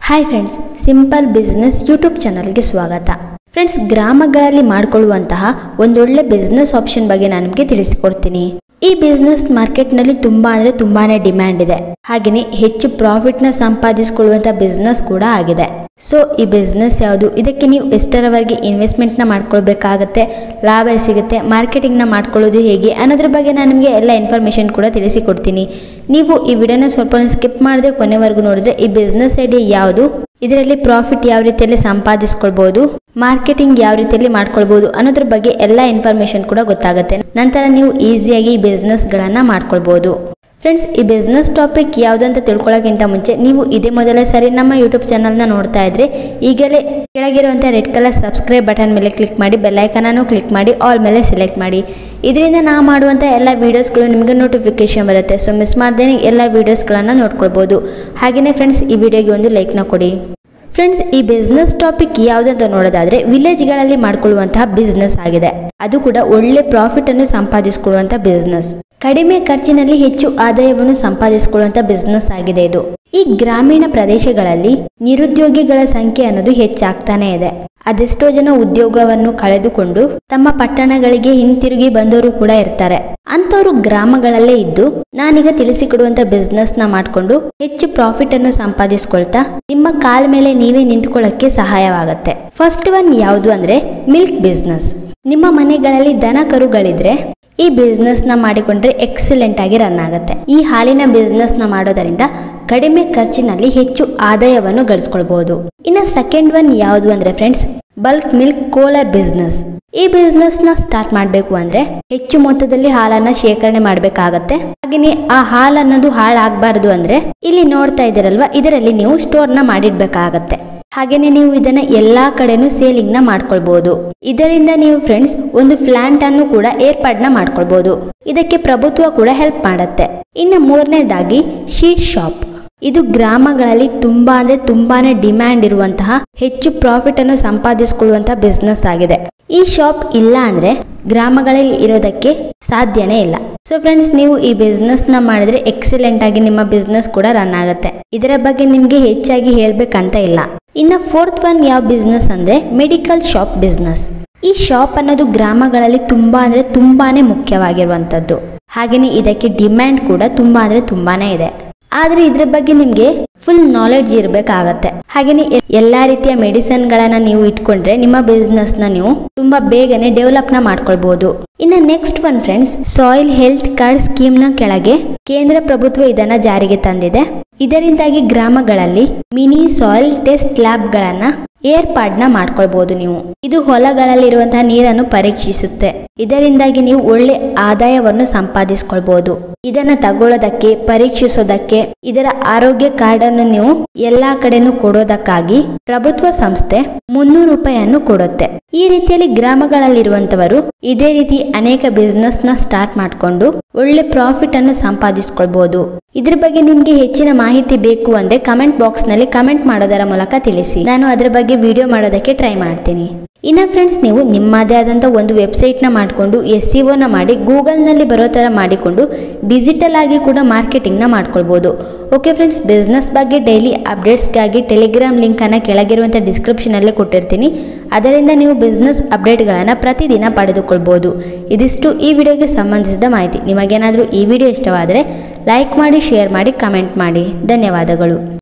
hi friends simple business YouTube ಚಾನಲ್ಗೆ ಸ್ವಾಗತ friends ಗ್ರಾಮಗಳಲ್ಲಿ ಮಾಡಿಕೊಳ್ಳುವಂತಹ ಒಂದೊಳ್ಳೆ ಬಿಸ್ನೆಸ್ ಆಪ್ಷನ್ ಬಗ್ಗೆ ನಾನು ನಿಮಗೆ ತಿಳಿಸಿಕೊಡ್ತೀನಿ ಈ ಬಿಸ್ನೆಸ್ ಮಾರ್ಕೆಟ್ನಲ್ಲಿ ತುಂಬಾ ಅಂದರೆ ತುಂಬಾನೇ ಡಿಮ್ಯಾಂಡ್ ಇದೆ ಹಾಗೆಯೇ ಹೆಚ್ಚು ಪ್ರಾಫಿಟ್ನ ಸಂಪಾದಿಸಿಕೊಳ್ಳುವಂಥ ಬಿಸ್ನೆಸ್ ಕೂಡ ಆಗಿದೆ ಸೊ ಈ ಬಿಸ್ನೆಸ್ ಯಾವುದು ಇದಕ್ಕೆ ನೀವು ಎಷ್ಟರವರೆಗೆ ಇನ್ವೆಸ್ಟ್ಮೆಂಟ್ನ ಮಾಡ್ಕೊಳ್ಬೇಕಾಗತ್ತೆ ಲಾಭ ಸಿಗುತ್ತೆ ಮಾರ್ಕೆಟಿಂಗ್ನ ಮಾಡ್ಕೊಳ್ಳೋದು ಹೇಗೆ ಅನ್ನೋದ್ರ ಬಗ್ಗೆ ನಾನು ನಿಮಗೆ ಎಲ್ಲ ಇನ್ಫಾರ್ಮೇಷನ್ ಕೂಡ ತಿಳಿಸಿಕೊಡ್ತೀನಿ ನೀವು ಈ ವಿಡಿಯೋನ ಸ್ವಲ್ಪ ಸ್ಕಿಪ್ ಮಾಡದೆ ಕೊನೆವರೆಗೂ ನೋಡಿದ್ರೆ ಈ ಬಿಸ್ನೆಸ್ ಐಡಿಯಾ ಯಾವುದು ಇದರಲ್ಲಿ ಪ್ರಾಫಿಟ್ ಯಾವ ರೀತಿಯಲ್ಲಿ ಸಂಪಾದಿಸ್ಕೊಳ್ಬಹುದು ಮಾರ್ಕೆಟಿಂಗ್ ಯಾವ ರೀತಿಯಲ್ಲಿ ಮಾಡ್ಕೊಳ್ಬಹುದು ಅನ್ನೋದ್ರ ಬಗ್ಗೆ ಎಲ್ಲ ಇನ್ಫಾರ್ಮೇಶನ್ ಕೂಡ ಗೊತ್ತಾಗುತ್ತೆ ನಂತರ ನೀವು ಈಸಿಯಾಗಿ ಈ ಬಿಸ್ನೆಸ್ಗಳನ್ನು ಮಾಡ್ಕೊಳ್ಬಹುದು ಫ್ರೆಂಡ್ಸ್ ಈ ಬಿಸ್ನೆಸ್ ಟಾಪಿಕ್ ಯಾವುದು ಅಂತ ತಿಳ್ಕೊಳ್ಳೋಕ್ಕಿಂತ ಮುಂಚೆ ನೀವು ಇದೇ ಮೊದಲ ಸರಿ ನಮ್ಮ ಯೂಟ್ಯೂಬ್ ಚಾನಲ್ನ ನೋಡ್ತಾ ಇದ್ರೆ ಈಗಲೇ ಕೆಳಗಿರುವಂಥ ರೆಡ್ ಕಲರ್ ಸಬ್ಸ್ಕ್ರೈಬ್ ಬಟನ್ ಮೇಲೆ ಕ್ಲಿಕ್ ಮಾಡಿ ಬೆಲ್ಲೈಕನನ್ನು ಕ್ಲಿಕ್ ಮಾಡಿ ಆಲ್ ಮೇಲೆ ಸೆಲೆಕ್ಟ್ ಮಾಡಿ ಇದರಿಂದ ನಾವು ಮಾಡುವಂಥ ಎಲ್ಲ ವೀಡಿಯೋಸ್ಗಳು ನಿಮಗೆ ನೋಟಿಫಿಕೇಶನ್ ಬರುತ್ತೆ ಸೊ ಮಿಸ್ ಮಾಡ್ದೇನೆ ಎಲ್ಲ ವೀಡಿಯೋಸ್ಗಳನ್ನು ನೋಡ್ಕೊಳ್ಬೋದು ಹಾಗೆಯೇ ಫ್ರೆಂಡ್ಸ್ ಈ ವಿಡಿಯೋಗೆ ಒಂದು ಲೈಕ್ನ ಕೊಡಿ ಫ್ರೆಂಡ್ಸ್ ಈ ಬಿಸ್ನೆಸ್ ಟಾಪಿಕ್ ಯಾವುದಂತ ನೋಡೋದಾದ್ರೆ ವಿಲೇಜ್ಗಳಲ್ಲಿ ಮಾಡ್ಕೊಳ್ಳುವಂತಹ ಬಿಸ್ನೆಸ್ ಆಗಿದೆ ಅದು ಕೂಡ ಒಳ್ಳೆ ಪ್ರಾಫಿಟ್ ಅನ್ನು ಸಂಪಾದಿಸಿಕೊಳ್ಳುವಂತ ಬಿಸ್ನೆಸ್ ಕಡಿಮೆ ಖರ್ಚಿನಲ್ಲಿ ಹೆಚ್ಚು ಆದಾಯವನ್ನು ಸಂಪಾದಿಸಿಕೊಳ್ಳುವಂತ ಬಿಸ್ನೆಸ್ ಆಗಿದೆ ಇದು ಈ ಗ್ರಾಮೀಣ ಪ್ರದೇಶಗಳಲ್ಲಿ ನಿರುದ್ಯೋಗಿಗಳ ಸಂಖ್ಯೆ ಅನ್ನೋದು ಹೆಚ್ಚಾಗ್ತಾನೆ ಇದೆ ಅದೆಷ್ಟೋ ಜನ ಉದ್ಯೋಗವನ್ನು ಕಳೆದುಕೊಂಡು ತಮ್ಮ ಪಟ್ಟಣಗಳಿಗೆ ಹಿಂತಿರುಗಿ ಬಂದವರು ಕೂಡ ಇರ್ತಾರೆ ಅಂತವರು ಗ್ರಾಮಗಳಲ್ಲೇ ಇದ್ದು ನಾನೀಗ ತಿಳಿಸಿಕೊಡುವಂತ ಬಿಸ್ನೆಸ್ ನ ಮಾಡ್ಕೊಂಡು ಹೆಚ್ಚು ಪ್ರಾಫಿಟ್ ಅನ್ನು ಸಂಪಾದಿಸ್ಕೊಳ್ತಾ ನಿಮ್ಮ ಕಾಲ ಮೇಲೆ ನೀವೇ ನಿಂತ್ಕೊಳ್ಳಕ್ಕೆ ಸಹಾಯವಾಗತ್ತೆ ಫಸ್ಟ್ ಒನ್ ಯಾವುದು ಅಂದ್ರೆ ಮಿಲ್ಕ್ ಬಿಸ್ನೆಸ್ ನಿಮ್ಮ ಮನೆಗಳಲ್ಲಿ ದನ ಕರುಗಳಿದ್ರೆ ಈ ಬಿಸ್ನೆಸ್ ನ ಮಾಡಿಕೊಂಡ್ರೆ ಎಕ್ಸಲೆಂಟ್ ಆಗಿ ರನ್ ಆಗುತ್ತೆ ಈ ಹಾಲಿನ ಬಿಸ್ನೆಸ್ ನ ಮಾಡೋದರಿಂದ ಕಡಿಮೆ ಖರ್ಚಿನಲ್ಲಿ ಹೆಚ್ಚು ಆದಾಯವನ್ನು ಗಳಿಸ್ಕೊಳ್ಬಹುದು ಇನ್ನು ಸೆಕೆಂಡ್ ಒನ್ ಯಾವುದು ಅಂದ್ರೆ friends bulk milk cooler business ಈ ಬಿಸ್ನೆಸ್ ನ ಸ್ಟಾರ್ಟ್ ಮಾಡಬೇಕು ಅಂದ್ರೆ ಹೆಚ್ಚು ಮೊತ್ತದಲ್ಲಿ ಹಾಲನ್ನ ಶೇಖರಣೆ ಮಾಡಬೇಕಾಗತ್ತೆ ಹಾಗೆಯೇ ಆ ಹಾಲ್ ಅನ್ನೋದು ಹಾಳಾಗಬಾರದು ಅಂದ್ರೆ ಇಲ್ಲಿ ನೋಡ್ತಾ ಇದ್ದೀರಲ್ವಾ ಇದರಲ್ಲಿ ನೀವು ಸ್ಟೋರ್ ನ ಮಾಡಿಡ್ಬೇಕಾಗತ್ತೆ ಹಾಗೇನೆ ನೀವು ಇದನ್ನ ಎಲ್ಲಾ ಕಡೆನೂ ಸೇಲಿಂಗ್ ನ ಮಾಡ್ಕೊಳ್ಬಹುದು ಇದರಿಂದ ನೀವು ಫ್ರೆಂಡ್ಸ್ ಒಂದು ಪ್ಲಾಂಟ್ ಅನ್ನು ಕೂಡ ಏರ್ಪಾಡ್ನ ಮಾಡ್ಕೊಳ್ಬಹುದು ಇದಕ್ಕೆ ಪ್ರಭುತ್ವ ಕೂಡ ಹೆಲ್ಪ್ ಮಾಡುತ್ತೆ ಇನ್ನು ಮೂರನೇದಾಗಿ ಶೀಟ್ ಶಾಪ್ ಇದು ಗ್ರಾಮಗಳಲ್ಲಿ ತುಂಬಾ ಅಂದ್ರೆ ತುಂಬಾನೇ ಡಿಮ್ಯಾಂಡ್ ಇರುವಂತಹ ಹೆಚ್ಚು ಪ್ರಾಫಿಟ್ ಅನ್ನು ಸಂಪಾದಿಸಿಕೊಳ್ಳುವಂತಹ ಬಿಸ್ನೆಸ್ ಆಗಿದೆ ಈ ಶಾಪ್ ಇಲ್ಲ ಅಂದ್ರೆ ಗ್ರಾಮಗಳಲ್ಲಿ ಇರೋದಕ್ಕೆ ಸಾಧ್ಯನೇ ಇಲ್ಲ ಸೊ ಫ್ರೆಂಡ್ಸ್ ನೀವು ಈ ಬಿಸ್ನೆಸ್ ನ ಮಾಡಿದ್ರೆ ಎಕ್ಸಲೆಂಟ್ ಆಗಿ ನಿಮ್ಮ ಬಿಸ್ನೆಸ್ ಕೂಡ ರನ್ ಆಗುತ್ತೆ ಇದರ ಬಗ್ಗೆ ನಿಮ್ಗೆ ಹೆಚ್ಚಾಗಿ ಹೇಳ್ಬೇಕಂತ ಇಲ್ಲ ಇನ್ನ ಫೋರ್ತ್ ಒನ್ ಯಾವ ಬಿಸ್ನೆಸ್ ಅಂದ್ರೆ ಮೆಡಿಕಲ್ ಶಾಪ್ ಬಿಸ್ನೆಸ್ ಈ ಶಾಪ್ ಅನ್ನೋದು ಗ್ರಾಮಗಳಲ್ಲಿ ತುಂಬಾ ಅಂದ್ರೆ ತುಂಬಾನೇ ಮುಖ್ಯವಾಗಿರುವಂತದ್ದು ಹಾಗೇನೆ ಇದಕ್ಕೆ ಡಿಮ್ಯಾಂಡ್ ಕೂಡ ತುಂಬಾ ಅಂದ್ರೆ ತುಂಬಾನೇ ಇದೆ ಆದ್ರೆ ಇದ್ರ ಬಗ್ಗೆ ನಿಮ್ಗೆ ಫುಲ್ ನಾಲೆಡ್ಜ್ ಇರಬೇಕಾಗತ್ತೆ ಹಾಗೇನೆ ಎಲ್ಲಾ ರೀತಿಯ ಮೆಡಿಸನ್ ಗಳನ್ನ ನೀವು ಇಟ್ಕೊಂಡ್ರೆ ನಿಮ್ಮ ಬಿಸ್ನೆಸ್ ನ ನೀವು ತುಂಬಾ ಬೇಗನೆ ಡೆವಲಪ್ ನ ಮಾಡ್ಕೊಳ್ಬಹುದು ಇನ್ನು next one friends soil health card scheme ನ ಕೆಳಗೆ ಕೇಂದ್ರ ಪ್ರಭುತ್ವ ಇದನ್ನ ಜಾರಿಗೆ ತಂದಿದೆ ಇದರಿಂದಾಗಿ ಗ್ರಾಮಗಳಲ್ಲಿ ಮಿನಿ ಸಾಯಿಲ್ ಟೆಸ್ಟ್ ಲ್ಯಾಬ್ ಗಳನ್ನ ಏರ್ಪಾಡ್ನ ಮಾಡ್ಕೊಳ್ಬಹುದು ನೀವು ಇದು ಹೊಲಗಳಲ್ಲಿರುವಂತಹ ನೀರನ್ನು ಪರೀಕ್ಷಿಸುತ್ತೆ ಇದರಿಂದಾಗಿ ನೀವು ಒಳ್ಳೆ ಆದಾಯವನ್ನು ಸಂಪಾದಿಸ್ಕೊಳ್ಬಹುದು ಇದನ್ನ ತಗೊಳ್ಳೋದಕ್ಕೆ ಪರೀಕ್ಷಿಸೋದಕ್ಕೆ ಇದರ ಆರೋಗ್ಯ ಕಾರ್ಡ್ ಅನ್ನು ನೀವು ಎಲ್ಲಾ ಕಡೆನೂ ಕೊಡೋದಕ್ಕಾಗಿ ಪ್ರಭುತ್ವ ಸಂಸ್ಥೆ ಮುನ್ನೂರು ರೂಪಾಯಿಯನ್ನು ಕೊಡುತ್ತೆ ಈ ರೀತಿಯಲ್ಲಿ ಗ್ರಾಮಗಳಲ್ಲಿರುವಂತವರು ಇದೇ ರೀತಿ ಅನೇಕ ಬಿಸ್ನೆಸ್ ನ ಸ್ಟಾರ್ಟ್ ಮಾಡಿಕೊಂಡು ಒಳ್ಳೆ ಪ್ರಾಫಿಟ್ ಅನ್ನು ಸಂಪಾದಿಸ್ಕೊಳ್ಬಹುದು ಇದ್ರ ಬಗ್ಗೆ ನಿಮ್ಗೆ ಹೆಚ್ಚಿನ ಮಾಹಿತಿ ಬೇಕು ಅಂದ್ರೆ ಕಮೆಂಟ್ ಬಾಕ್ಸ್ ನಲ್ಲಿ ಕಮೆಂಟ್ ಮಾಡೋದರ ಮೂಲಕ ತಿಳಿಸಿ ನಾನು ಅದರ ಬಗ್ಗೆ ವಿಡಿಯೋ ಮಾಡೋದಕ್ಕೆ ಟ್ರೈ ಮಾಡ್ತೀನಿ ಇನ್ನ ಫ್ರೆಂಡ್ಸ್ ನೀವು ನಿಮ್ಮದೇ ಆದಂತ ಒಂದು ವೆಬ್ಸೈಟ್ ನ ಮಾಡಿಕೊಂಡು ಎಸ್ ಸಿ ನ ಮಾಡಿ ಗೂಗಲ್ ನಲ್ಲಿ ಬರೋ ತರ ಮಾಡಿಕೊಂಡು ಡಿಜಿಟಲ್ ಆಗಿ ಕೂಡ ಮಾರ್ಕೆಟಿಂಗ್ ನ ಮಾಡ್ಕೊಳ್ಬಹುದು ಓಕೆ ಫ್ರೆಂಡ್ಸ್ ಬಿಸ್ನೆಸ್ ಬಗ್ಗೆ ಡೈಲಿ ಅಪ್ಡೇಟ್ಸ್ಗಾಗಿ ಟೆಲಿಗ್ರಾಮ್ ಲಿಂಕ್ ಅನ್ನ ಕೆಳಗಿರುವಂತ ಡಿಸ್ಕ್ರಿಪ್ಷನ್ ಅಲ್ಲಿ ಕೊಟ್ಟಿರ್ತೀನಿ ಅದರಿಂದ ನೀವು ಬಿಸ್ನೆಸ್ ಅಪ್ಡೇಟ್ಗಳನ್ನು ಪ್ರತಿದಿನ ಪಡೆದುಕೊಳ್ಬಹುದು ಇದಿಷ್ಟು ಈ ವಿಡಿಯೋಗೆ ಸಂಬಂಧಿಸಿದ ಮಾಹಿತಿ ನಿಮಗೇನಾದರೂ ಈ ವಿಡಿಯೋ ಇಷ್ಟವಾದರೆ ಲೈಕ್ ಮಾಡಿ ಶೇರ್ ಮಾಡಿ ಕಮೆಂಟ್ ಮಾಡಿ ಧನ್ಯವಾದಗಳು